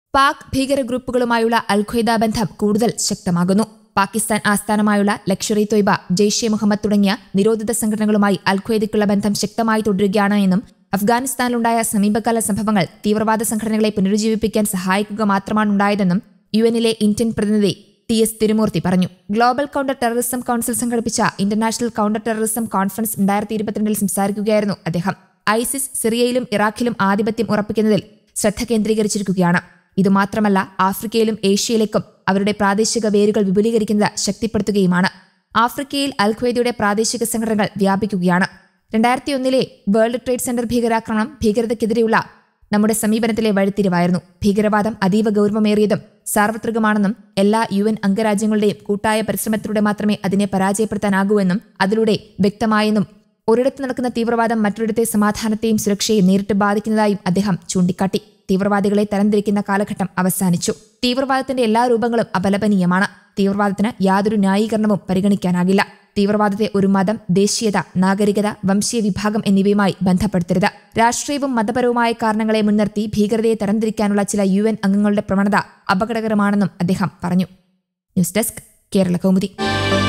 പാക് ഭീകര ഗ്രൂപ്പുകളുമായുള്ള അൽഖ്വയ്ദ ബന്ധം കൂടുതൽ ശക്തമാകുന്നു പാകിസ്ഥാൻ ആസ്ഥാനമായുള്ള ലക്ഷറി തൊയ്ബ ജെയ്ഷെ മുഹമ്മദ് തുടങ്ങിയ നിരോധിത സംഘടനകളുമായി അൽഖ്വയ്ദയ്ക്കുള്ള ബന്ധം ശക്തമായി തുടരുകയാണ് എന്നും അഫ്ഗാനിസ്ഥാനിലുണ്ടായ സമീപകാല സംഭവങ്ങൾ തീവ്രവാദ സംഘടനകളെ പുനരുജ്ജീവിപ്പിക്കാൻ സഹായിക്കുക മാത്രമാണ് ഉണ്ടായതെന്നും യു എന്നിലെ ഇന്ത്യൻ പ്രതിനിധി ടി എസ് തിരുമൂർത്തി പറഞ്ഞു ഗ്ലോബൽ കൗണ്ടർ ടെററിസം കൌൺസിൽ സംഘടിപ്പിച്ച ഇന്റർനാഷണൽ കൗണ്ടർ ടെററിസം കോൺഫറൻസ് രണ്ടായിരത്തി ഇരുപത്തിരണ്ടിൽ സംസാരിക്കുകയായിരുന്നു അദ്ദേഹം ഐസിസ് സിറിയയിലും ഇറാഖിലും ആധിപത്യം ഉറപ്പിക്കുന്നതിൽ ശ്രദ്ധ കേന്ദ്രീകരിച്ചിരിക്കുകയാണ് ഇതുമാത്രമല്ല ആഫ്രിക്കയിലും ഏഷ്യയിലേക്കും അവരുടെ പ്രാദേശിക വേരുകൾ വിപുലീകരിക്കുന്നത് ശക്തിപ്പെടുത്തുകയുമാണ് ആഫ്രിക്കയിൽ അൽഖ്വയ്ദയുടെ പ്രാദേശിക സംഘടനകൾ വ്യാപിക്കുകയാണ് രണ്ടായിരത്തി ഒന്നിലെ വേൾഡ് ട്രേഡ് സെന്റർ ഭീകരാക്രമണം ഭീകരതയ്ക്കെതിരെയുള്ള നമ്മുടെ സമീപനത്തിലെ വഴിത്തിരിവായിരുന്നു ഭീകരവാദം അതീവ ഗൗരവമേറിയതും സാർവത്രികമാണെന്നും എല്ലാ യു എൻ അംഗരാജ്യങ്ങളുടെയും കൂട്ടായ പരിശ്രമത്തിലൂടെ മാത്രമേ അതിനെ പരാജയപ്പെടുത്താനാകൂ എന്നും അതിലൂടെ വ്യക്തമായെന്നും ഒരിടത്ത് നടക്കുന്ന തീവ്രവാദം മറ്റൊരിടത്തെ സമാധാനത്തെയും സുരക്ഷയെയും നേരിട്ട് ബാധിക്കുന്നതായും അദ്ദേഹം ചൂണ്ടിക്കാട്ടി തീവ്രവാദികളെ തരംതിരിക്കുന്ന കാലഘട്ടം അവസാനിച്ചു തീവ്രവാദത്തിന്റെ എല്ലാ രൂപങ്ങളും അപലപനീയമാണ് തീവ്രവാദത്തിന് യാതൊരു ന്യായീകരണവും പരിഗണിക്കാനാകില്ല തീവ്രവാദത്തെ ഒരു മതം ദേശീയത നാഗരികത വംശീയ വിഭാഗം എന്നിവയുമായി ബന്ധപ്പെടുത്തരുത് രാഷ്ട്രീയവും മതപരവുമായ കാരണങ്ങളെ മുൻനിർത്തി ഭീകരതയെ തരംതിരിക്കാനുള്ള ചില യു എൻ അംഗങ്ങളുടെ പ്രവണത അപകടകരമാണെന്നും അദ്ദേഹം പറഞ്ഞു ന്യൂസ് ഡെസ്ക് കേരള കൗമുദി